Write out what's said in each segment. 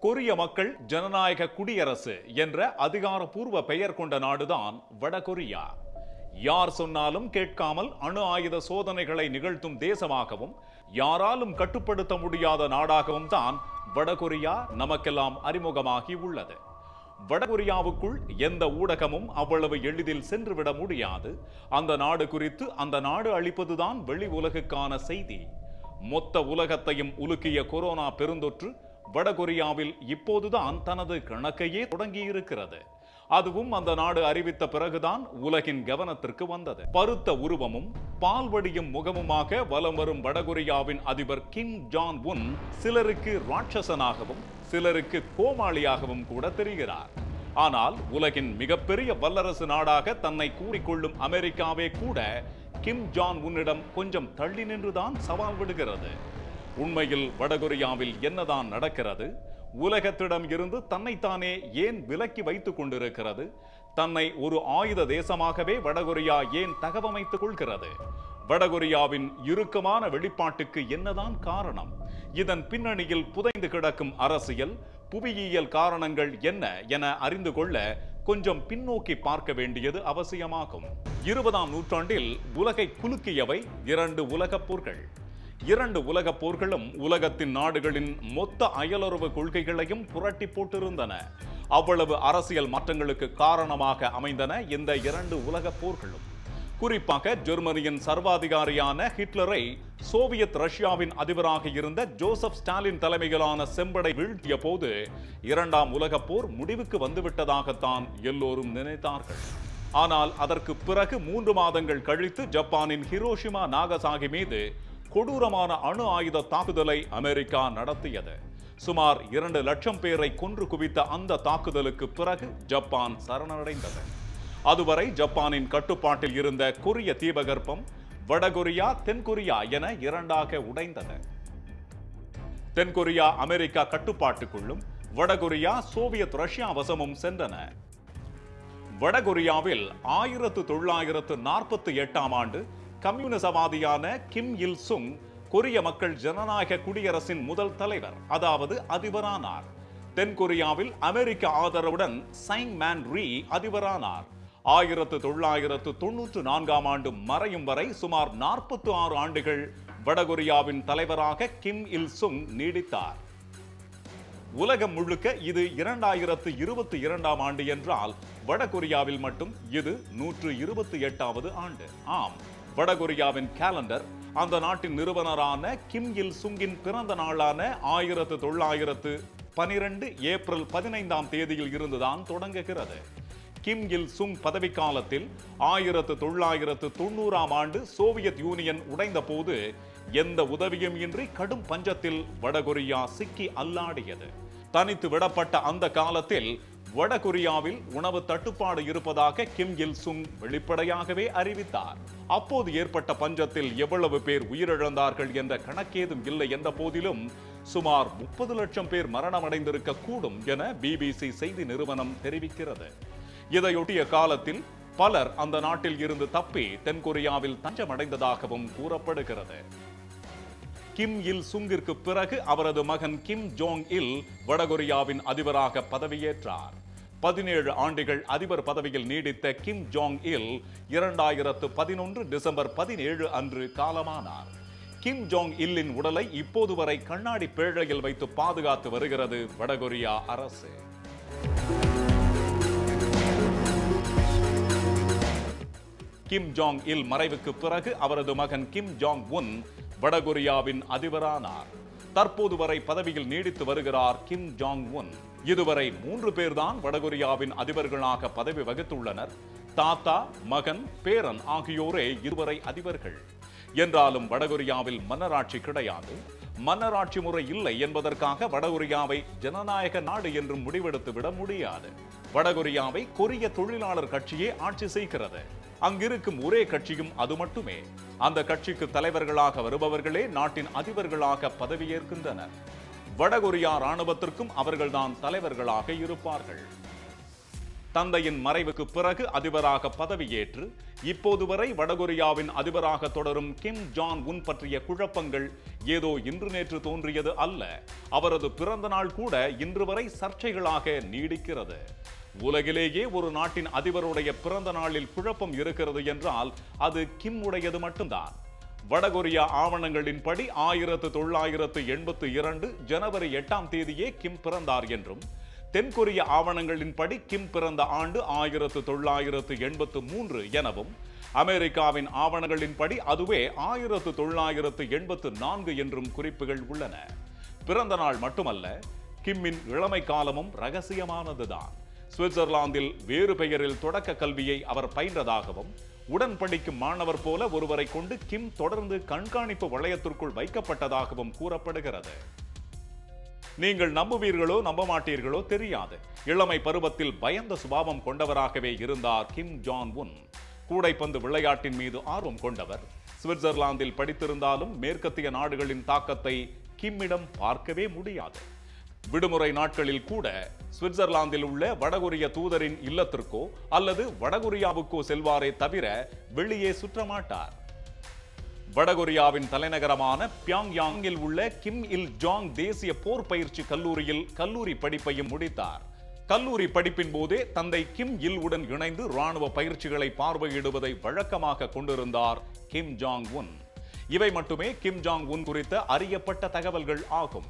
கொரிய மக்கள் ஜனநாயக குடியரசு என்ற அதிகாரப்பூர்வ பெயர் கொண்ட நாடுதான் வடகொரியா யார் சொன்னாலும் கேட்காமல் அணு ஆயுத சோதனைகளை நிகழ்த்தும் தேசமாகவும் யாராலும் கட்டுப்படுத்த முடியாத நாடாகவும் தான் வடகொரியா நமக்கெல்லாம் அறிமுகமாகி உள்ளது வடகொரியாவுக்குள் எந்த ஊடகமும் அவ்வளவு எளிதில் சென்றுவிட முடியாது அந்த நாடு குறித்து அந்த நாடு அளிப்பதுதான் வெளி உலகுக்கான செய்தி மொத்த உலகத்தையும் உலுக்கிய கொரோனா பெருந்தொற்று வடகொரியாவில் இப்போதுதான் தனது கணக்கையே தொடங்கியிருக்கிறது அதுவும் அந்த நாடு அறிவித்த பிறகுதான் உலகின் கவனத்திற்கு வந்தது பருத்த உருவமும் பால்வடியும் முகமுமாக வலம் வரும் வடகொரியாவின் அதிபர் கிம் ஜான் உன் சிலருக்கு ராட்சசனாகவும் சிலருக்கு கோமாளியாகவும் கூட தெரிகிறார் ஆனால் உலகின் மிகப்பெரிய வல்லரசு நாடாக தன்னை கூறிக்கொள்ளும் அமெரிக்காவே கூட கிம் ஜான் உன்னிடம் கொஞ்சம் தள்ளி நின்றுதான் சவால் விடுகிறது உண்மையில் வடகொரியாவில் என்னதான் நடக்கிறது உலகத்திடம் இருந்து தன்னைத்தானே ஏன் விலக்கி வைத்துக் கொண்டிருக்கிறது தன்னை ஒரு ஆயுத தேசமாகவே வடகொரியா ஏன் தகவமைத்துக் கொள்கிறது வடகொரியாவின் இறுக்கமான வெளிப்பாட்டுக்கு என்னதான் காரணம் இதன் பின்னணியில் புதைந்து கிடக்கும் அரசியல் புவியியல் காரணங்கள் என்ன என அறிந்து கொள்ள கொஞ்சம் பின்னோக்கி பார்க்க வேண்டியது அவசியமாகும் இருபதாம் நூற்றாண்டில் உலகை குலுக்கியவை இரண்டு உலகப் போர்கள் இரண்டு உலகப் போர்களும் உலகத்தின் நாடுகளின் மொத்த அயலுறவு கொள்கைகளையும் புரட்டி போட்டிருந்தன அவ்வளவு அரசியல் மாற்றங்களுக்கு காரணமாக அமைந்தன இந்த இரண்டு உலகப் போர்களும் குறிப்பாக ஜெர்மனியின் சர்வாதிகாரியான ஹிட்லரை சோவியத் ரஷ்யாவின் அதிபராக இருந்த ஜோசப் ஸ்டாலின் தலைமையிலான செம்படை வீழ்த்திய போது இரண்டாம் உலகப் போர் முடிவுக்கு வந்துவிட்டதாகத்தான் எல்லோரும் நினைத்தார்கள் ஆனால் அதற்கு பிறகு மூன்று மாதங்கள் கழித்து ஜப்பானின் ஹிரோஷிமா நாகசாகி மீது கொடூரமான அணு ஆயுத தாக்குதலை அமெரிக்கா நடத்தியது சுமார் இரண்டு லட்சம் பேரை கொன்று குவித்த அந்த தாக்குதலுக்கு பிறகு ஜப்பான் சரணடைந்தது அதுவரை ஜப்பானின் கட்டுப்பாட்டில் இருந்த கொரிய தீபகற்பம் வடகொரியா தென்கொரியா என இரண்டாக உடைந்தது தென்கொரியா அமெரிக்கா கட்டுப்பாட்டுக்குள்ளும் வடகொரியா சோவியத் ரஷ்யா வசமும் சென்றன வடகொரியாவில் ஆயிரத்து தொள்ளாயிரத்து நாற்பத்தி எட்டாம் ஆண்டு கம்யூனிசவாதியான கிம் இல் சுங் கொரிய மக்கள் ஜனநாயக குடியரசின் முதல் தலைவர் அதாவது அதிபரானார் தென்கொரியாவில் அமெரிக்க ஆதரவுடன் சைங் மேன் ரீ அதிபரானார் ஆயிரத்து தொள்ளாயிரத்து தொன்னூற்று நான்காம் ஆண்டு மறையும் வரை சுமார் நாற்பத்தி ஆறு ஆண்டுகள் வடகொரியாவின் தலைவராக கிம் இல் சுங் நீடித்தார் உலகம் முழுக்க இது இரண்டாயிரத்து இருபத்தி இரண்டாம் ஆண்டு என்றால் வடகொரியாவில் மட்டும் இது நூற்று இருபத்தி எட்டாவது ஆண்டு ஆம் வடகொரியாவின் கேலண்டர் அந்த நாட்டின் நிறுவனரான கிம் இல் சுங்கின் பிறந்த நாளான ஆயிரத்து தொள்ளாயிரத்து பனிரெண்டு ஏப்ரல் பதினைந்தாம் தேதியில் இருந்துதான் தொடங்குகிறது கிம் இல் சுங் பதவிக்காலத்தில் ஆயிரத்து தொள்ளாயிரத்து தொண்ணூறாம் ஆண்டு சோவியத் யூனியன் உடைந்த போது எந்த உதவியும் இன்றி கடும் பஞ்சத்தில் வடகொரியா சிக்கி அல்லாடியது தனித்து விடப்பட்ட அந்த காலத்தில் வடகொரியாவில் உணவு தட்டுப்பாடு இருப்பதாக கிம் இல் சுங் வெளிப்படையாகவே அறிவித்தார் அப்போது ஏற்பட்ட பஞ்சத்தில் எவ்வளவு பேர் உயிரிழந்தார்கள் என்ற கணக்கேதும் இல்லை என்ற போதிலும் சுமார் முப்பது லட்சம் பேர் மரணமடைந்திருக்க கூடும் என பிபிசி செய்தி நிறுவனம் தெரிவிக்கிறது இதையொட்டிய காலத்தில் பலர் அந்த நாட்டில் இருந்து தப்பி தென்கொரியாவில் தஞ்சமடைந்ததாகவும் கூறப்படுகிறது கிம் இல் சுங்கிற்கு பிறகு அவரது மகன் கிம் ஜோங் இல் வடகொரியாவின் அதிபராக பதவியேற்றார் பதினேழு ஆண்டுகள் அதிபர் பதவியில் நீடித்த கிம் ஜோங் இல் இரண்டாயிரத்து பதினொன்று டிசம்பர் பதினேழு அன்று காலமானார் கிம் ஜோங் இல்லின் உடலை இப்போது வரை கண்ணாடி பேழையில் வைத்து பாதுகாத்து வருகிறது வடகொரியா அரசு கிம் ஜாங் இல் மறைவுக்கு பிறகு அவரது மகன் கிம் ஜாங் உன் வடகொரியாவின் அதிபரானார் தற்போது வரை பதவியில் நீடித்து வருகிறார் கிம் ஜாங் உன் இதுவரை மூன்று பேர்தான் வடகொரியாவின் அதிபர்களாக பதவி வகித்துள்ளனர் தாத்தா மகன் பேரன் ஆகியோரே இதுவரை அதிபர்கள் என்றாலும் வடகொரியாவில் மன்னராட்சி கிடையாது மன்னராட்சி முறை இல்லை என்பதற்காக வடகொரியாவை ஜனநாயக நாடு என்றும் முடிவெடுத்து விட முடியாது வடகொரியாவை கொரிய தொழிலாளர் கட்சியே ஆட்சி செய்கிறது அங்கிருக்கும் ஒரே கட்சியும் அது மட்டுமே அந்த கட்சிக்கு தலைவர்களாக வருபவர்களே நாட்டின் அதிபர்களாக பதவியேற்கின்றனர் வடகொரியா ராணுவத்திற்கும் அவர்கள்தான் தலைவர்களாக இருப்பார்கள் தந்தையின் மறைவுக்கு பிறகு அதிபராக பதவியேற்று இப்போது வரை வடகொரியாவின் அதிபராக தொடரும் கிம் ஜான் உன் பற்றிய குழப்பங்கள் ஏதோ இன்று நேற்று தோன்றியது அல்ல அவரது பிறந்த நாள் கூட இன்று வரை சர்ச்சைகளாக நீடிக்கிறது உலகிலேயே ஒரு நாட்டின் அதிபருடைய பிறந்த நாளில் குழப்பம் இருக்கிறது என்றால் அது கிம் உடையது மட்டும்தான் வடகொரியா ஆவணங்களின்படி ஆயிரத்து தொள்ளாயிரத்து எண்பத்து இரண்டு ஜனவரி எட்டாம் தேதியே கிம் பிறந்தார் என்றும் தென்கொரிய ஆவணங்களின்படி கிம் பிறந்த ஆண்டு ஆயிரத்து தொள்ளாயிரத்து எண்பத்து மூன்று எனவும் அமெரிக்காவின் ஆவணங்களின்படி அதுவே ஆயிரத்து தொள்ளாயிரத்து எண்பத்து நான்கு என்றும் குறிப்புகள் உள்ளன பிறந்த நாள் மட்டுமல்ல கிம்மின் இளமை காலமும் ரகசியமானதுதான் சுவிட்சர்லாந்தில் வேறு பெயரில் தொடக்க கல்வியை அவர் பயின்றதாகவும் உடன் படிக்கும் மாணவர் போல ஒருவரை கொண்டு கிம் தொடர்ந்து கண்காணிப்பு வளையத்திற்குள் வைக்கப்பட்டதாகவும் கூறப்படுகிறது நீங்கள் நம்புவீர்களோ நம்ப மாட்டீர்களோ தெரியாது இளமை பருவத்தில் பயந்த சுபாவம் கொண்டவராகவே இருந்தார் கிம் ஜான் உன் கூடைப்பந்து விளையாட்டின் மீது ஆர்வம் கொண்டவர் சுவிட்சர்லாந்தில் படித்திருந்தாலும் மேற்கத்திய நாடுகளின் தாக்கத்தை கிம்மிடம் பார்க்கவே முடியாது விடுமுறை நாட்களில் கூட சுவிட்சர்லாந்தில் உள்ள வடகொரிய தூதரின் இல்லத்திற்கோ அல்லது வடகொரியாவுக்கோ செல்வாரே தவிர வெளியே சுற்றமாட்டார் வடகொரியாவின் தலைநகரமான பியாங்யாங்கில் உள்ள கிம் இல் ஜாங் தேசிய போர் பயிற்சி கல்லூரியில் கல்லூரி படிப்பையும் முடித்தார் கல்லூரி படிப்பின் போதே தந்தை கிம் இல் உடன் இணைந்து ராணுவ பயிற்சிகளை பார்வையிடுவதை வழக்கமாக கொண்டிருந்தார் கிம் ஜாங் உன் இவை மட்டுமே கிம் ஜாங் உன் குறித்த அறியப்பட்ட தகவல்கள் ஆகும்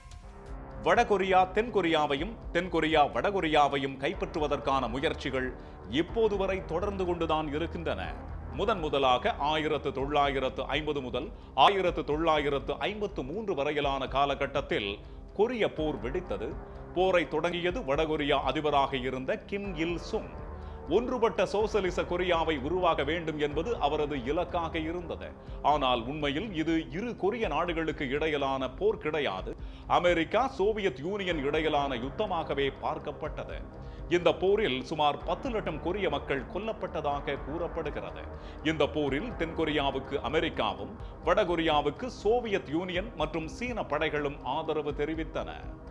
வடகொரியா தென்கொரியாவையும் தென்கொரியா வடகொரியாவையும் கைப்பற்றுவதற்கான முயற்சிகள் இப்போது வரை தொடர்ந்து கொண்டுதான் இருக்கின்றன முதன் முதலாக ஆயிரத்து தொள்ளாயிரத்து ஐம்பது முதல் ஆயிரத்து தொள்ளாயிரத்து ஐம்பத்து மூன்று வரையிலான காலகட்டத்தில் கொரிய போர் வெடித்தது போரை தொடங்கியது வடகொரியா அதிபராக இருந்த கிம் இல் சுங் ஒன்றுபட்ட சோசலிச கொரியாவை உருவாக்க வேண்டும் என்பது அவரது இலக்காக இருந்தது ஆனால் உண்மையில் இது இரு கொரிய நாடுகளுக்கு இடையிலான போர் கிடையாது அமெரிக்கா சோவியத் யூனியன் இடையிலான யுத்தமாகவே பார்க்கப்பட்டது இந்த போரில் சுமார் பத்து லட்சம் கொரிய மக்கள் கொல்லப்பட்டதாக கூறப்படுகிறது இந்த போரில் தென்கொரியாவுக்கு அமெரிக்காவும் வடகொரியாவுக்கு சோவியத் யூனியன் மற்றும் சீன படைகளும் ஆதரவு தெரிவித்தன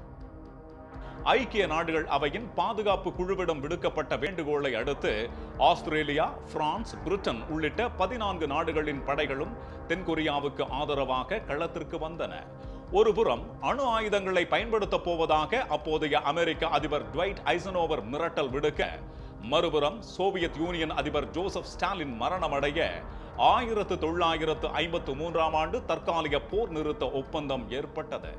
ஐக்கிய நாடுகள் அவையின் பாதுகாப்பு குழுவிடம் விடுக்கப்பட்ட வேண்டுகோளை அடுத்து ஆஸ்திரேலியா பிரான்ஸ் பிரிட்டன் உள்ளிட்ட பதினான்கு நாடுகளின் படைகளும் தென்கொரியாவுக்கு ஆதரவாக களத்திற்கு வந்தன ஒருபுறம் அணு ஆயுதங்களை பயன்படுத்தப் போவதாக அப்போதைய அமெரிக்க அதிபர் ட்வைட் ஐசனோவர் மிரட்டல் விடுக்க மறுபுறம் சோவியத் யூனியன் அதிபர் ஜோசப் ஸ்டாலின் மரணமடைய ஆயிரத்து தொள்ளாயிரத்து ஐம்பத்து மூன்றாம் ஆண்டு தற்காலிக போர் நிறுத்த ஒப்பந்தம் ஏற்பட்டது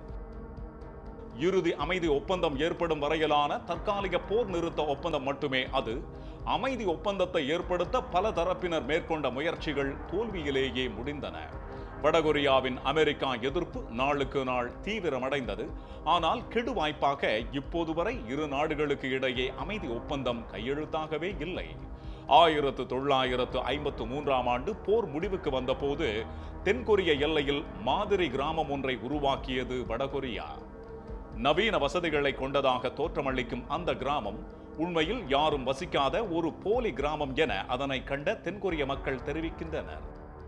இறுதி அமைதி ஒப்பந்தம் ஏற்படும் வரையிலான தற்காலிக போர் நிறுத்த ஒப்பந்தம் மட்டுமே அது அமைதி ஒப்பந்தத்தை ஏற்படுத்த பல தரப்பினர் மேற்கொண்ட முயற்சிகள் தோல்வியிலேயே முடிந்தன வடகொரியாவின் அமெரிக்கா எதிர்ப்பு நாளுக்கு நாள் தீவிரமடைந்தது ஆனால் கெடு வாய்ப்பாக இப்போது வரை இரு நாடுகளுக்கு இடையே அமைதி ஒப்பந்தம் கையெழுத்தாகவே இல்லை ஆயிரத்து தொள்ளாயிரத்து ஐம்பத்து மூன்றாம் ஆண்டு போர் முடிவுக்கு வந்தபோது தென்கொரிய எல்லையில் மாதிரி கிராமம் ஒன்றை உருவாக்கியது வடகொரியா நவீன வசதிகளை கொண்டதாக தோற்றமளிக்கும் அந்த கிராமம் உண்மையில் யாரும் வசிக்காத ஒரு போலி கிராமம் என அதனை கண்ட தென்கொரிய மக்கள் தெரிவிக்கின்றனர்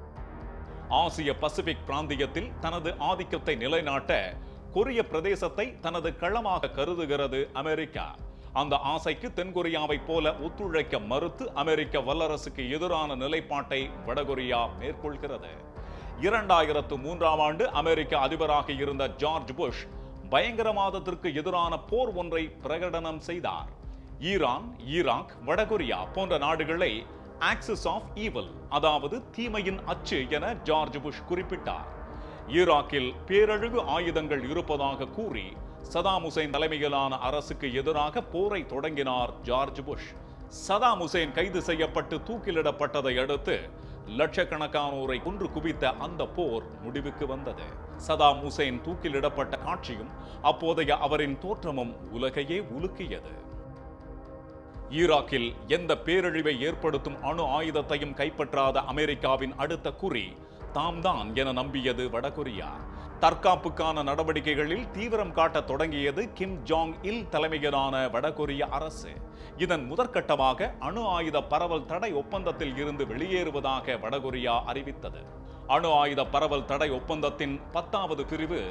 ஆசிய பசிபிக் பிராந்தியத்தில் தனது ஆதிக்கத்தை நிலைநாட்ட கொரிய பிரதேசத்தை தனது களமாக கருதுகிறது அமெரிக்கா அந்த ஆசைக்கு தென்கொரியாவைப் போல ஒத்துழைக்க மறுத்து அமெரிக்க வல்லரசுக்கு எதிரான நிலைப்பாட்டை வடகொரியா மேற்கொள்கிறது இரண்டாயிரத்து மூன்றாம் ஆண்டு அமெரிக்க அதிபராக இருந்த ஜார்ஜ் புஷ் பயங்கரவாதத்திற்கு எதிரான போர் ஒன்றை பிரகடனம் செய்தார் ஈரான் ஈராக் வடகொரியா போன்ற நாடுகளை ஆக்சிஸ் ஆஃப் ஈவல் அதாவது தீமையின் அச்சு என ஜார்ஜ் புஷ் குறிப்பிட்டார் ஈராக்கில் பேரழிவு ஆயுதங்கள் இருப்பதாக கூறி சதாம் ஹுசைன் தலைமையிலான அரசுக்கு எதிராக போரை தொடங்கினார் ஜார்ஜ் புஷ் சதாம் ஹுசைன் கைது செய்யப்பட்டு தூக்கிலிடப்பட்டதை அடுத்து லட்சக்கணக்கானோரை கொன்று குவித்த அந்த போர் முடிவுக்கு வந்தது சதாம் ஹுசைன் தூக்கிலிடப்பட்ட காட்சியும் அப்போதைய அவரின் தோற்றமும் உலகையே உலுக்கியது ஈராக்கில் எந்த பேரழிவை ஏற்படுத்தும் அணு ஆயுதத்தையும் கைப்பற்றாத அமெரிக்காவின் அடுத்த குறி தாம்தான் என நம்பியது வடகொரியா தற்காப்புக்கான நடவடிக்கைகளில் தீவிரம் காட்டத் தொடங்கியது கிம் ஜாங் இல் தலைமையிலான வடகொரிய அரசு இதன் முதற்கட்டமாக அணு ஆயுத பரவல் தடை ஒப்பந்தத்தில் இருந்து வெளியேறுவதாக வடகொரியா அறிவித்தது அணு ஆயுத பரவல் தடை ஒப்பந்தத்தின் பத்தாவது பிரிவு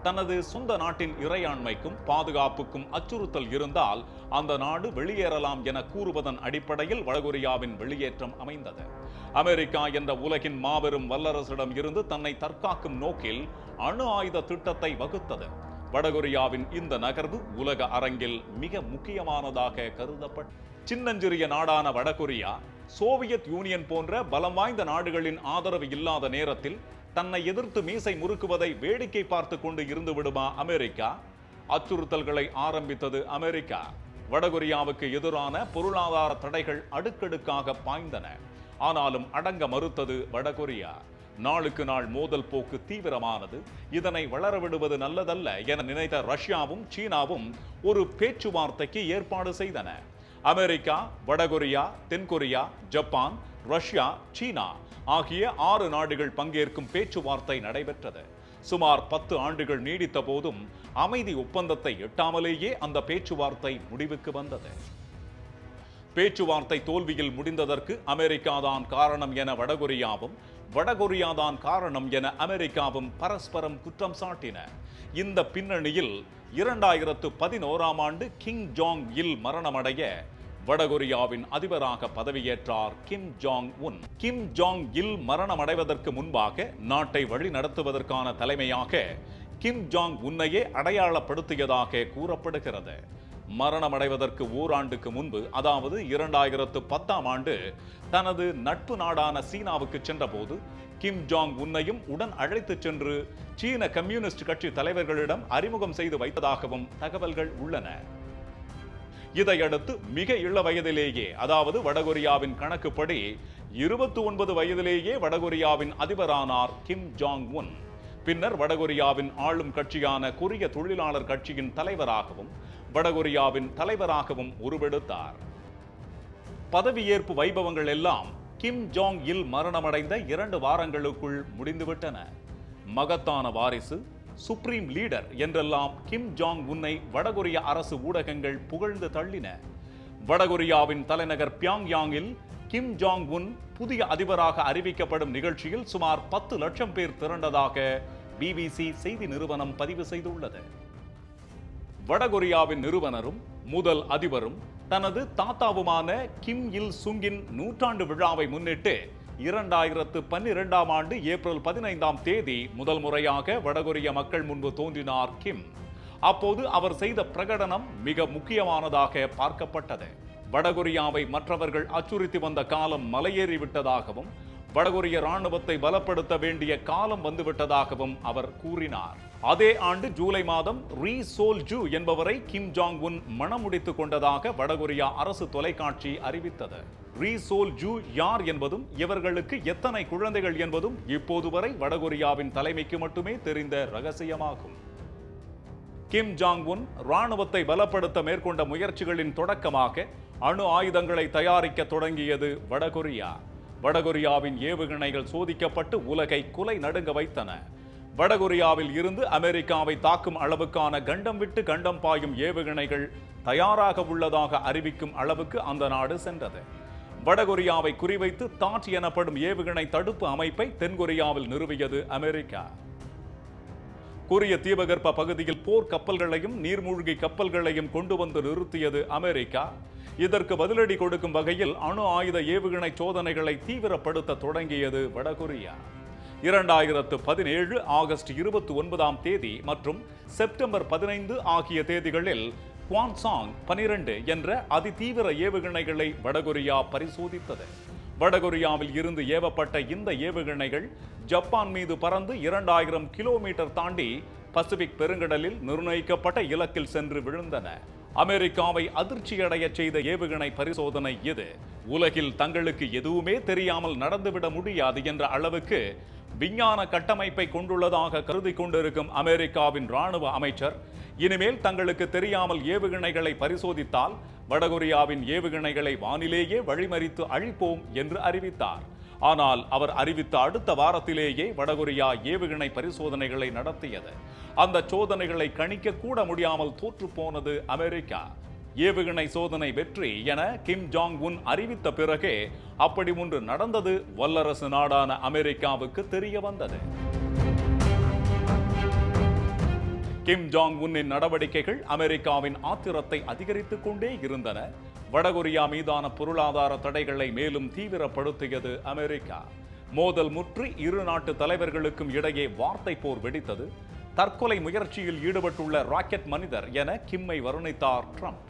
தனது சொந்த நாட்டின் இறையாண்மைக்கும் பாதுகாப்புக்கும் அச்சுறுத்தல் இருந்தால் அந்த நாடு வெளியேறலாம் என கூறுவதன் அடிப்படையில் வடகொரியாவின் வெளியேற்றம் அமைந்தது அமெரிக்கா என்ற உலகின் மாபெரும் வல்லரசிடம் இருந்து தன்னை தற்காக்கும் நோக்கில் அணு ஆயுத திட்டத்தை வகுத்தது வடகொரியாவின் இந்த நகர்வு உலக அரங்கில் மிக முக்கியமானதாக கருதப்பட்ட சின்னஞ்சிறிய நாடான வடகொரியா சோவியத் யூனியன் போன்ற பலம் வாய்ந்த நாடுகளின் ஆதரவு இல்லாத நேரத்தில் தன்னை எதிர்த்து மீசை முறுக்குவதை வேடிக்கை பார்த்து கொண்டு இருந்து விடுமா அமெரிக்கா அச்சுறுத்தல்களை ஆரம்பித்தது அமெரிக்கா வடகொரியாவுக்கு எதிரான பொருளாதார தடைகள் அடுக்கடுக்காக பாய்ந்தன ஆனாலும் அடங்க மறுத்தது வடகொரியா நாளுக்கு நாள் மோதல் போக்கு தீவிரமானது இதனை வளர விடுவது நல்லதல்ல என நினைத்த ரஷ்யாவும் சீனாவும் ஒரு பேச்சுவார்த்தைக்கு ஏற்பாடு செய்தன அமெரிக்கா வடகொரியா தென்கொரியா ஜப்பான் ரஷ்யா சீனா ஆகிய ஆறு நாடுகள் பங்கேற்கும் பேச்சுவார்த்தை நடைபெற்றது சுமார் பத்து ஆண்டுகள் நீடித்த போதும் அமைதி ஒப்பந்தத்தை எட்டாமலேயே அந்த பேச்சுவார்த்தை முடிவுக்கு வந்தது பேச்சுவார்த்தை தோல்வியில் முடிந்ததற்கு அமெரிக்கா தான் காரணம் என வடகொரியாவும் வடகொரியா தான் காரணம் என அமெரிக்காவும் பரஸ்பரம் குற்றம் சாட்டின இந்த பின்னணியில் இரண்டாயிரத்து பதினோராம் ஆண்டு கிங் ஜாங் இல் மரணமடைய வடகொரியாவின் அதிபராக பதவியேற்றார் Kim Jong Un Kim Jong இல் மரணமடைவதற்கு முன்பாக நாட்டை வழி நடத்துவதற்கான தலைமையாக கிம் ஜாங் உன்னையே அடையாளப்படுத்தியதாக கூறப்படுகிறது மரணமடைவதற்கு ஓராண்டுக்கு முன்பு அதாவது இரண்டாயிரத்து பத்தாம் ஆண்டு தனது நட்பு நாடான சீனாவுக்கு சென்றபோது கிம் ஜாங் உன்னையும் உடன் அழைத்துச் சென்று சீன கம்யூனிஸ்ட் கட்சி தலைவர்களிடம் அறிமுகம் செய்து வைத்ததாகவும் தகவல்கள் உள்ளன இதையடுத்து மிக இள வயதிலேயே அதாவது வடகொரியாவின் கணக்குப்படி இருபத்தி ஒன்பது வயதிலேயே வடகொரியாவின் அதிபரானார் கிம் ஜாங் உன் பின்னர் வடகொரியாவின் ஆளும் கட்சியான கொரிய தொழிலாளர் கட்சியின் தலைவராகவும் வடகொரியாவின் தலைவராகவும் உருவெடுத்தார் பதவியேற்பு வைபவங்கள் எல்லாம் கிம் ஜாங் இல் மரணமடைந்த இரண்டு வாரங்களுக்குள் முடிந்துவிட்டன மகத்தான வாரிசு சுப்ரீம் லீடர் என்றெல்லாம் கிம் ஜாங் உன்னை வடகொரிய அரசு ஊடகங்கள் புகழ்ந்து தள்ளின வடகொரியாவின் தலைநகர் பியாங்யாங்கில் கிம் ஜாங் உன் புதிய அதிபராக அறிவிக்கப்படும் நிகழ்ச்சியில் சுமார் பத்து லட்சம் பேர் திரண்டதாக பிபிசி செய்தி நிறுவனம் பதிவு செய்துள்ளது வடகொரியாவின் நிறுவனரும் முதல் அதிபரும் தனது தாத்தாவுமான கிம் இல் சுங்கின் நூற்றாண்டு விழாவை முன்னிட்டு இரண்டாயிரத்து பன்னிரெண்டாம் ஆண்டு ஏப்ரல் பதினைந்தாம் தேதி முதல் முறையாக வடகொரிய மக்கள் முன்பு தோன்றினார் கிம் அப்போது அவர் செய்த பிரகடனம் மிக முக்கியமானதாக பார்க்கப்பட்டது வடகொரியாவை மற்றவர்கள் அச்சுறுத்தி வந்த காலம் மலையேறி விட்டதாகவும் வடகொரிய ராணுவத்தை பலப்படுத்த வேண்டிய காலம் வந்துவிட்டதாகவும் அவர் கூறினார் அதே ஆண்டு ஜூலை மாதம் ரீ சோல் ஜூ என்பவரை கிம் ஜாங் உன் மணமுடித்துக் கொண்டதாக வடகொரியா அரசு தொலைக்காட்சி அறிவித்தது ரீ சோல் ஜூ யார் என்பதும் இவர்களுக்கு எத்தனை குழந்தைகள் என்பதும் இப்போது வரை வடகொரியாவின் தலைமைக்கு மட்டுமே தெரிந்த ரகசியமாகும் கிம் ஜாங் உன் ராணுவத்தை பலப்படுத்த மேற்கொண்ட முயற்சிகளின் தொடக்கமாக அணு ஆயுதங்களை தயாரிக்க தொடங்கியது வடகொரியா வடகொரியாவின் ஏவுகணைகள் சோதிக்கப்பட்டு உலகை குலை நடுங்க வைத்தன வடகொரியாவில் இருந்து அமெரிக்காவை தாக்கும் அளவுக்கான கண்டம் விட்டு கண்டம் பாயும் ஏவுகணைகள் தயாராக உள்ளதாக அறிவிக்கும் அளவுக்கு அந்த நாடு சென்றது வடகொரியாவை குறிவைத்து தாட் எனப்படும் ஏவுகணை தடுப்பு அமைப்பை தென்கொரியாவில் நிறுவியது அமெரிக்கா கொரிய தீபகற்ப பகுதியில் போர் கப்பல்களையும் நீர்மூழ்கி கப்பல்களையும் கொண்டு வந்து நிறுத்தியது அமெரிக்கா இதற்கு பதிலடி கொடுக்கும் வகையில் அணு ஆயுத ஏவுகணை சோதனைகளை தீவிரப்படுத்த தொடங்கியது வடகொரியா இரண்டாயிரத்து பதினேழு ஆகஸ்ட் இருபத்தி ஒன்பதாம் தேதி மற்றும் செப்டம்பர் பதினைந்து ஆகிய தேதிகளில் குவான்சாங் பனிரெண்டு என்ற அதிதீவிர ஏவுகணைகளை வடகொரியா பரிசோதித்தது வடகொரியாவில் இருந்து ஏவப்பட்ட இந்த ஏவுகணைகள் ஜப்பான் மீது பறந்து இரண்டாயிரம் கிலோமீட்டர் தாண்டி பசிபிக் பெருங்கடலில் நிர்ணயிக்கப்பட்ட இலக்கில் சென்று விழுந்தன அமெரிக்காவை அதிர்ச்சியடைய செய்த ஏவுகணை பரிசோதனை இது உலகில் தங்களுக்கு எதுவுமே தெரியாமல் நடந்துவிட முடியாது என்ற அளவுக்கு விஞ்ஞான கட்டமைப்பை கொண்டுள்ளதாக கருதி கொண்டிருக்கும் அமெரிக்காவின் ராணுவ அமைச்சர் இனிமேல் தங்களுக்கு தெரியாமல் ஏவுகணைகளை பரிசோதித்தால் வடகொரியாவின் ஏவுகணைகளை வானிலேயே வழிமறித்து அழிப்போம் என்று அறிவித்தார் ஆனால் அவர் அறிவித்த அடுத்த வாரத்திலேயே வடகொரியா ஏவுகணை பரிசோதனைகளை நடத்தியது அந்த சோதனைகளை கணிக்க கூட முடியாமல் தோற்று போனது அமெரிக்கா ஏவுகணை சோதனை வெற்றி என கிம் ஜாங் உன் அறிவித்த பிறகே அப்படி ஒன்று நடந்தது வல்லரசு நாடான அமெரிக்காவுக்கு தெரிய வந்தது கிம் ஜாங் உன்னின் நடவடிக்கைகள் அமெரிக்காவின் ஆத்திரத்தை அதிகரித்துக் கொண்டே இருந்தன வடகொரியா மீதான பொருளாதார தடைகளை மேலும் தீவிரப்படுத்தியது அமெரிக்கா மோதல் முற்றி இரு நாட்டு தலைவர்களுக்கும் இடையே வார்த்தை போர் வெடித்தது தற்கொலை முயற்சியில் ஈடுபட்டுள்ள ராக்கெட் மனிதர் என கிம்மை வர்ணித்தார் ட்ரம்ப்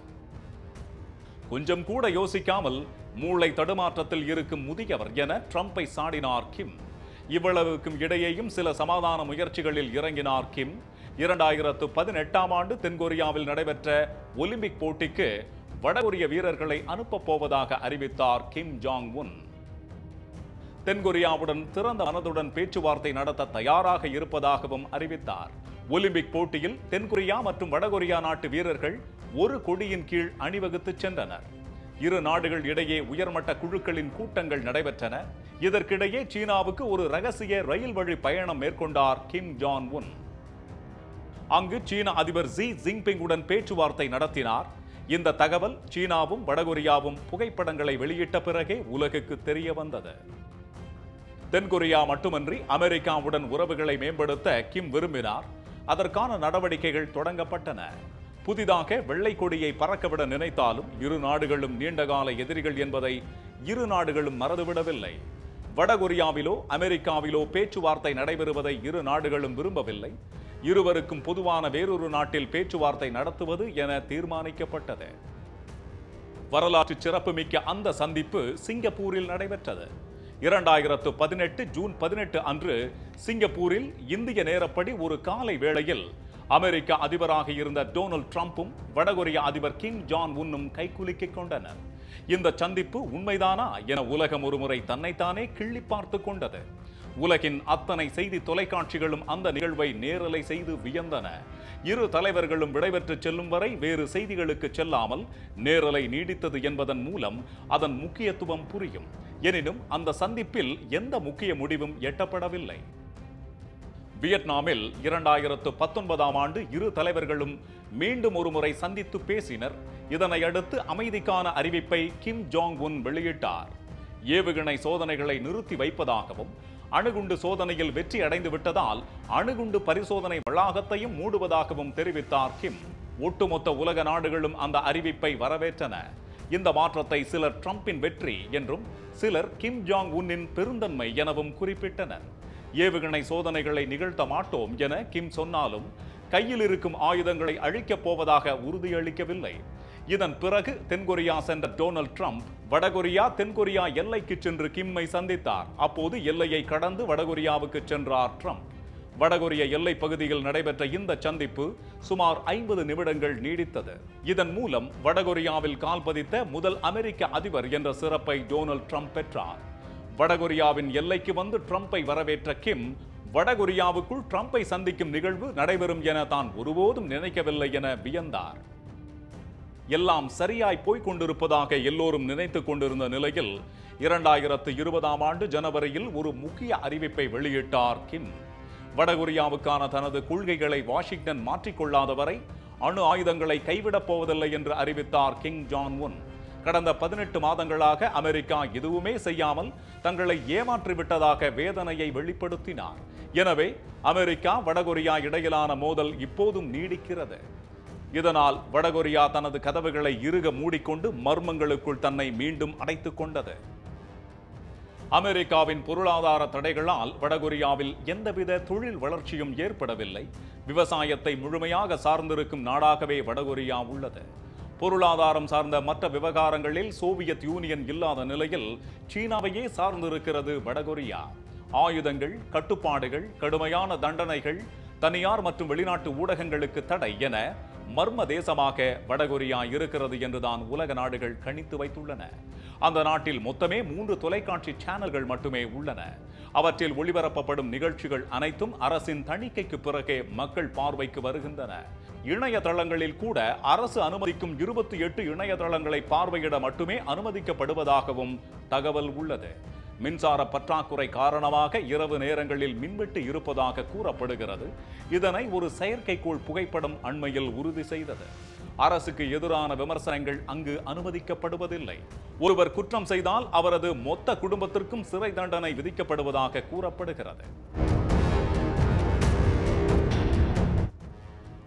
கொஞ்சம் கூட யோசிக்காமல் மூளை தடுமாற்றத்தில் இருக்கும் முதியவர் என ட்ரம்பை சாடினார் கிம் இவ்வளவுக்கும் இடையேயும் சில சமாதான முயற்சிகளில் இறங்கினார் கிம் இரண்டாயிரத்து பதினெட்டாம் ஆண்டு தென்கொரியாவில் நடைபெற்ற ஒலிம்பிக் போட்டிக்கு வடகொரிய வீரர்களை அனுப்பப் போவதாக அறிவித்தார் கிம் ஜாங் உன் தென்கொரியாவுடன் திறந்த மனதுடன் பேச்சுவார்த்தை நடத்த தயாராக இருப்பதாகவும் அறிவித்தார் ஒலிம்பிக் போட்டியில் தென்கொரியா மற்றும் வடகொரியா நாட்டு வீரர்கள் ஒரு கொடியின் கீழ் அணிவகுத்து சென்றனர் இரு நாடுகள் இடையே உயர்மட்ட குழுக்களின் கூட்டங்கள் நடைபெற்றன இதற்கிடையே சீனாவுக்கு ஒரு ரகசிய ரயில் வழி பயணம் மேற்கொண்டார் கிம் ஜான் உன் அங்கு சீன அதிபர் ஜி ஜின்பிங்குடன் பேச்சுவார்த்தை நடத்தினார் இந்த தகவல் சீனாவும் வடகொரியாவும் புகைப்படங்களை வெளியிட்ட பிறகே உலகுக்கு தெரிய வந்தது தென்கொரியா மட்டுமன்றி அமெரிக்காவுடன் உறவுகளை மேம்படுத்த கிம் விரும்பினார் அதற்கான நடவடிக்கைகள் தொடங்கப்பட்டன புதிதாக வெள்ளை கொடியை பறக்கவிட நினைத்தாலும் இரு நாடுகளும் நீண்டகால எதிரிகள் என்பதை இரு நாடுகளும் மறந்துவிடவில்லை வடகொரியாவிலோ அமெரிக்காவிலோ பேச்சுவார்த்தை நடைபெறுவதை இரு நாடுகளும் விரும்பவில்லை இருவருக்கும் பொதுவான வேறொரு நாட்டில் பேச்சுவார்த்தை நடத்துவது என தீர்மானிக்கப்பட்டது வரலாற்று சிறப்புமிக்க அந்த சந்திப்பு சிங்கப்பூரில் நடைபெற்றது இரண்டாயிரத்து பதினெட்டு ஜூன் பதினெட்டு அன்று சிங்கப்பூரில் இந்திய நேரப்படி ஒரு காலை வேளையில் அமெரிக்க அதிபராக இருந்த டொனால்ட் ட்ரம்ப்பும் வடகொரிய அதிபர் கிம் ஜான் உன்னும் கைகுலுக்கிக் கொண்டனர் இந்த சந்திப்பு உண்மைதானா என உலகம் ஒருமுறை தன்னைத்தானே கிள்ளி பார்த்து கொண்டது உலகின் அத்தனை செய்தி தொலைக்காட்சிகளும் அந்த நிகழ்வை நேரலை செய்து வியந்தன இரு தலைவர்களும் விடைபெற்று செல்லும் வரை வேறு செய்திகளுக்கு செல்லாமல் நேரலை நீடித்தது என்பதன் மூலம் அதன் முக்கியத்துவம் புரியும் எனினும் அந்த சந்திப்பில் எந்த முக்கிய முடிவும் எட்டப்படவில்லை வியட்நாமில் இரண்டாயிரத்து பத்தொன்பதாம் ஆண்டு இரு தலைவர்களும் மீண்டும் ஒருமுறை சந்தித்து பேசினர் இதனை அடுத்து அமைதிக்கான அறிவிப்பை கிம் ஜாங் உன் வெளியிட்டார் ஏவுகணை சோதனைகளை நிறுத்தி வைப்பதாகவும் அணுகுண்டு சோதனையில் வெற்றி அடைந்து விட்டதால் அணுகுண்டு பரிசோதனை வளாகத்தையும் மூடுவதாகவும் தெரிவித்தார் கிம் ஒட்டுமொத்த உலக நாடுகளும் அந்த அறிவிப்பை வரவேற்றன இந்த மாற்றத்தை சிலர் ட்ரம்பின் வெற்றி என்றும் சிலர் கிம் ஜாங் உன்னின் பெருந்தன்மை எனவும் குறிப்பிட்டனர் ஏவுகணை சோதனைகளை நிகழ்த்த மாட்டோம் என கிம் சொன்னாலும் கையில் இருக்கும் ஆயுதங்களை அழிக்கப் போவதாக உறுதியளிக்கவில்லை இதன் பிறகு தென்கொரியா சென்ற டொனால்ட் ட்ரம்ப் வடகொரியா தென்கொரியா எல்லைக்கு சென்று கிம்மை சந்தித்தார் அப்போது எல்லையை கடந்து வடகொரியாவுக்கு சென்றார் ட்ரம்ப் வடகொரிய எல்லை பகுதியில் நடைபெற்ற இந்த சந்திப்பு சுமார் ஐம்பது நிமிடங்கள் நீடித்தது இதன் மூலம் வடகொரியாவில் கால் பதித்த முதல் அமெரிக்க அதிபர் என்ற சிறப்பை டொனால்ட் ட்ரம்ப் பெற்றார் வடகொரியாவின் எல்லைக்கு வந்து ட்ரம்பை வரவேற்ற கிம் வடகொரியாவுக்குள் ட்ரம்பை சந்திக்கும் நிகழ்வு நடைபெறும் என தான் ஒருபோதும் நினைக்கவில்லை என வியந்தார் எல்லாம் சரியாய் போய்க் கொண்டிருப்பதாக எல்லோரும் நினைத்துக் கொண்டிருந்த நிலையில் இரண்டாயிரத்து இருபதாம் ஆண்டு ஜனவரியில் ஒரு முக்கிய அறிவிப்பை வெளியிட்டார் கிம் வடகொரியாவுக்கான தனது கொள்கைகளை வாஷிங்டன் மாற்றிக்கொள்ளாத வரை அணு ஆயுதங்களை கைவிடப் போவதில்லை என்று அறிவித்தார் கிங் ஜான் உன் கடந்த பதினெட்டு மாதங்களாக அமெரிக்கா எதுவுமே செய்யாமல் தங்களை ஏமாற்றி விட்டதாக வேதனையை வெளிப்படுத்தினார் எனவே அமெரிக்கா வடகொரியா இடையிலான மோதல் இப்போதும் நீடிக்கிறது இதனால் வடகொரியா தனது கதவுகளை இறுக மூடிக்கொண்டு மர்மங்களுக்குள் தன்னை மீண்டும் அடைத்துக் கொண்டது அமெரிக்காவின் பொருளாதார தடைகளால் வடகொரியாவில் எந்தவித தொழில் வளர்ச்சியும் ஏற்படவில்லை விவசாயத்தை முழுமையாக சார்ந்திருக்கும் நாடாகவே வடகொரியா உள்ளது பொருளாதாரம் சார்ந்த மற்ற விவகாரங்களில் சோவியத் யூனியன் இல்லாத நிலையில் சீனாவையே சார்ந்திருக்கிறது வடகொரியா ஆயுதங்கள் கட்டுப்பாடுகள் கடுமையான தண்டனைகள் தனியார் மற்றும் வெளிநாட்டு ஊடகங்களுக்கு தடை என மர்ம தேசமாக வடகொரியா இருக்கிறது என்றுதான் உலக நாடுகள் கணித்து வைத்துள்ளன அந்த நாட்டில் மொத்தமே மூன்று தொலைக்காட்சி சேனல்கள் மட்டுமே உள்ளன அவற்றில் ஒளிபரப்பப்படும் நிகழ்ச்சிகள் அனைத்தும் அரசின் தணிக்கைக்கு பிறகே மக்கள் பார்வைக்கு வருகின்றன இணையதளங்களில் கூட அரசு அனுமதிக்கும் இருபத்தி எட்டு இணையதளங்களை பார்வையிட மட்டுமே அனுமதிக்கப்படுவதாகவும் தகவல் உள்ளது மின்சார பற்றாக்குறை காரணமாக இரவு நேரங்களில் மின்வெட்டு இருப்பதாக கூறப்படுகிறது இதனை ஒரு செயற்கைக்கோள் புகைப்படம் அண்மையில் உறுதி செய்தது அரசுக்கு எதிரான விமர்சனங்கள் அங்கு அனுமதிக்கப்படுவதில்லை ஒருவர் குற்றம் செய்தால் அவரது மொத்த குடும்பத்திற்கும் சிறை தண்டனை விதிக்கப்படுவதாக கூறப்படுகிறது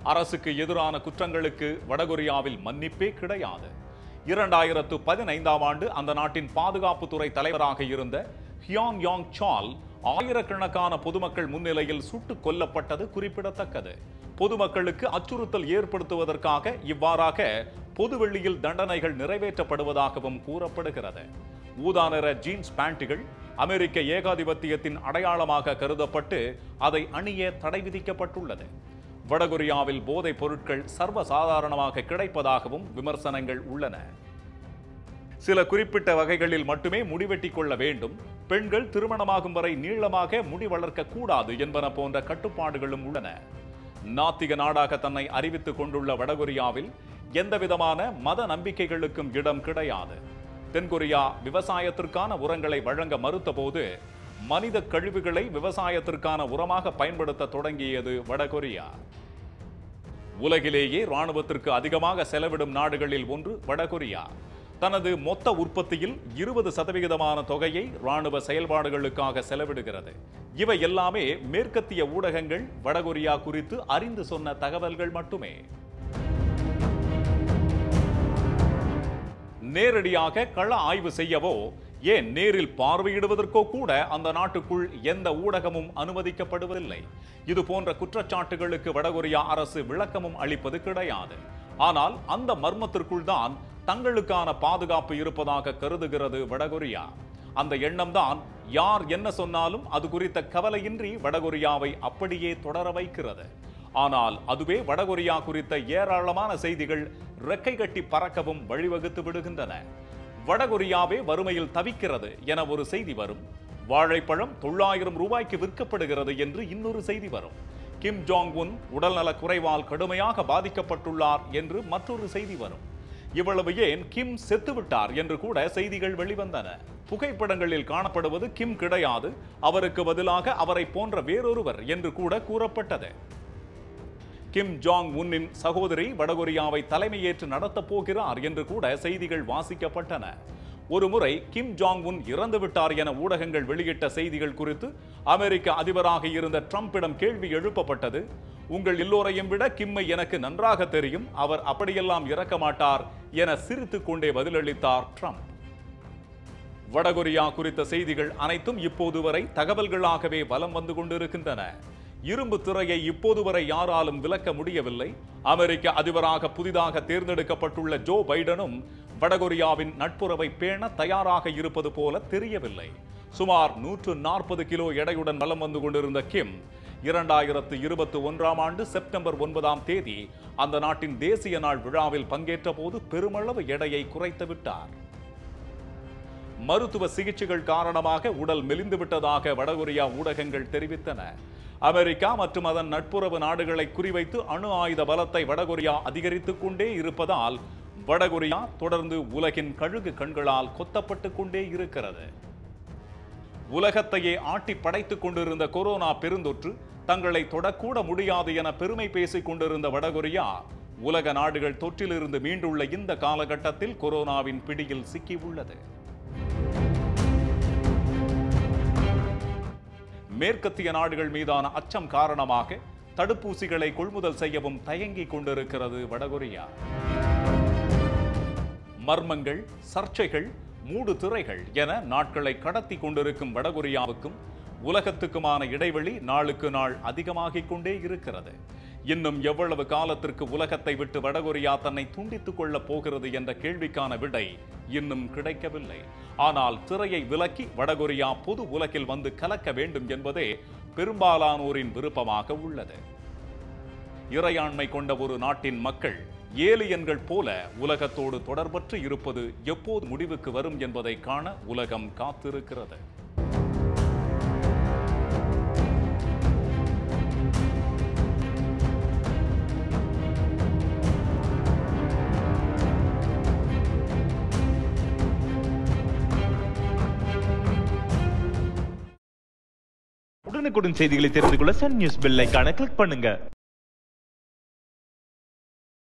அரசுக்கு எதிரான குற்றங்களுக்கு வடகொரியாவில் மன்னிப்பே கிடையாது இரண்டாயிரத்து பதினைந்தாம் ஆண்டு அந்த நாட்டின் பாதுகாப்புத்துறை தலைவராக இருந்த ஹியாங் யாங் சால் ஆயிரக்கணக்கான பொதுமக்கள் முன்னிலையில் சுட்டுக் கொல்லப்பட்டது குறிப்பிடத்தக்கது பொதுமக்களுக்கு அச்சுறுத்தல் ஏற்படுத்துவதற்காக இவ்வாறாக பொதுவெளியில் தண்டனைகள் நிறைவேற்றப்படுவதாகவும் கூறப்படுகிறது ஊதா நிற ஜீன்ஸ் பேண்ட்டுகள் அமெரிக்க ஏகாதிபத்தியத்தின் அடையாளமாக கருதப்பட்டு அதை அணிய தடை விதிக்கப்பட்டுள்ளது வடகொரியாவில் போதைப் பொருட்கள் சர்வசாதாரணமாக கிடைப்பதாகவும் விமர்சனங்கள் உள்ளன சில குறிப்பிட்ட வகைகளில் மட்டுமே முடிவெட்டிக் கொள்ள வேண்டும் பெண்கள் திருமணமாகும் வரை நீளமாக முடி வளர்க்க கூடாது என்பன போன்ற கட்டுப்பாடுகளும் உள்ளன நாத்திக நாடாக தன்னை அறிவித்துக் கொண்டுள்ள வடகொரியாவில் எந்தவிதமான மத நம்பிக்கைகளுக்கும் இடம் கிடையாது தென்கொரியா விவசாயத்திற்கான உரங்களை வழங்க மறுத்தபோது மனித கழிவுகளை விவசாயத்திற்கான உரமாக பயன்படுத்த தொடங்கியது வடகொரியா உலகிலேயே ராணுவத்திற்கு அதிகமாக செலவிடும் நாடுகளில் ஒன்று வடகொரியா தனது மொத்த உற்பத்தியில் இருபது சதவிகிதமான தொகையை ராணுவ செயல்பாடுகளுக்காக செலவிடுகிறது இவை எல்லாமே மேற்கத்திய ஊடகங்கள் வடகொரியா குறித்து அறிந்து சொன்ன தகவல்கள் மட்டுமே நேரடியாக கள ஆய்வு செய்யவோ ஏன் நேரில் பார்வையிடுவதற்கோ கூட அந்த நாட்டுக்குள் எந்த ஊடகமும் அனுமதிக்கப்படுவதில்லை இது போன்ற குற்றச்சாட்டுகளுக்கு வடகொரியா அரசு விளக்கமும் அளிப்பது கிடையாது ஆனால் அந்த மர்மத்திற்குள் தான் தங்களுக்கான பாதுகாப்பு இருப்பதாக கருதுகிறது வடகொரியா அந்த எண்ணம்தான் யார் என்ன சொன்னாலும் அது குறித்த கவலையின்றி வடகொரியாவை அப்படியே தொடர வைக்கிறது ஆனால் அதுவே வடகொரியா குறித்த ஏராளமான செய்திகள் ரெக்கை கட்டி பறக்கவும் வழிவகுத்து விடுகின்றன வடகொரியாவே வறுமையில் தவிக்கிறது என ஒரு செய்தி வரும் வாழைப்பழம் தொள்ளாயிரம் ரூபாய்க்கு விற்கப்படுகிறது என்று இன்னொரு செய்தி வரும் கிம் ஜாங் உன் உடல்நலக் குறைவால் கடுமையாக பாதிக்கப்பட்டுள்ளார் என்று மற்றொரு செய்தி வரும் இவ்வளவு ஏன் கிம் செத்துவிட்டார் என்று கூட செய்திகள் வெளிவந்தன புகைப்படங்களில் காணப்படுவது கிம் கிடையாது அவருக்கு பதிலாக அவரை போன்ற வேறொருவர் என்று கூட கூறப்பட்டது கிம் ஜாங் உன்னின் சகோதரி வடகொரியாவை தலைமையேற்று நடத்தப் போகிறார் என்று கூட செய்திகள் வாசிக்கப்பட்டன ஒருமுறை கிம் ஜாங் உன் இறந்து விட்டார் என ஊடகங்கள் வெளியிட்ட செய்திகள் குறித்து அமெரிக்க அதிபராக இருந்த ட்ரம்பிடம் கேள்வி எழுப்பப்பட்டது உங்கள் எல்லோரையும் விட கிம்மை எனக்கு நன்றாக தெரியும் அவர் அப்படியெல்லாம் இறக்க மாட்டார் என சிரித்துக் கொண்டே பதிலளித்தார் ட்ரம்ப் வடகொரியா குறித்த செய்திகள் அனைத்தும் இப்போது வரை தகவல்களாகவே வலம் வந்து கொண்டிருக்கின்றன இரும்பு திரையை இப்போது வரை யாராலும் விலக்க முடியவில்லை அமெரிக்க அதிபராக புதிதாக தேர்ந்தெடுக்கப்பட்டுள்ள ஜோ பைடனும் வடகொரியாவின் நட்புறவை பேண தயாராக இருப்பது போல தெரியவில்லை சுமார் நூற்று நாற்பது கிலோ எடையுடன் வலம் வந்து கொண்டிருந்த கிம் இரண்டாயிரத்து இருபத்தி ஒன்றாம் ஆண்டு செப்டம்பர் ஒன்பதாம் தேதி அந்த நாட்டின் தேசிய நாள் விழாவில் பங்கேற்ற போது பெருமளவு எடையை குறைத்து விட்டார் மருத்துவ சிகிச்சைகள் காரணமாக உடல் மெலிந்து விட்டதாக வடகொரியா ஊடகங்கள் தெரிவித்தன அமெரிக்கா மற்றும் அதன் நட்புறவு நாடுகளை குறிவைத்து அணு ஆயுத பலத்தை வடகொரியா அதிகரித்துக் கொண்டே இருப்பதால் வடகொரியா தொடர்ந்து உலகின் கழுகு கண்களால் கொத்தப்பட்டு கொண்டே இருக்கிறது உலகத்தையே ஆட்டி படைத்துக் கொண்டிருந்த கொரோனா பெருந்தொற்று தங்களை தொடக்கூட முடியாது என பெருமை பேசிக் கொண்டிருந்த வடகொரியா உலக நாடுகள் தொற்றிலிருந்து மீண்டுள்ள இந்த காலகட்டத்தில் கொரோனாவின் பிடியில் சிக்கியுள்ளது மேற்கத்திய நாடுகள் மீதான அச்சம் காரணமாக தடுப்பூசிகளை கொள்முதல் செய்யவும் தயங்கிக் கொண்டிருக்கிறது வடகொரியா மர்மங்கள் சர்ச்சைகள் மூடு திரைகள் என நாட்களை கடத்தி கொண்டிருக்கும் வடகொரியாவுக்கும் உலகத்துக்குமான இடைவெளி நாளுக்கு நாள் அதிகமாகிக் கொண்டே இருக்கிறது இன்னும் எவ்வளவு காலத்திற்கு உலகத்தை விட்டு வடகொரியா தன்னை துண்டித்துக் கொள்ளப் போகிறது என்ற கேள்விக்கான விடை இன்னும் கிடைக்கவில்லை ஆனால் திரையை விலக்கி வடகொரியா பொது உலகில் வந்து கலக்க வேண்டும் என்பதே பெரும்பாலானோரின் விருப்பமாக உள்ளது இறையாண்மை கொண்ட ஒரு நாட்டின் மக்கள் ஏலியன்கள் போல உலகத்தோடு தொடர்பற்று இருப்பது எப்போது முடிவுக்கு வரும் என்பதை காண உலகம் காத்திருக்கிறது உடனுக்குடன் செய்திகளை தெரிந்து கொள்ள சன் நியூஸ் பெல் ஐகானை கிளிக் பண்ணுங்க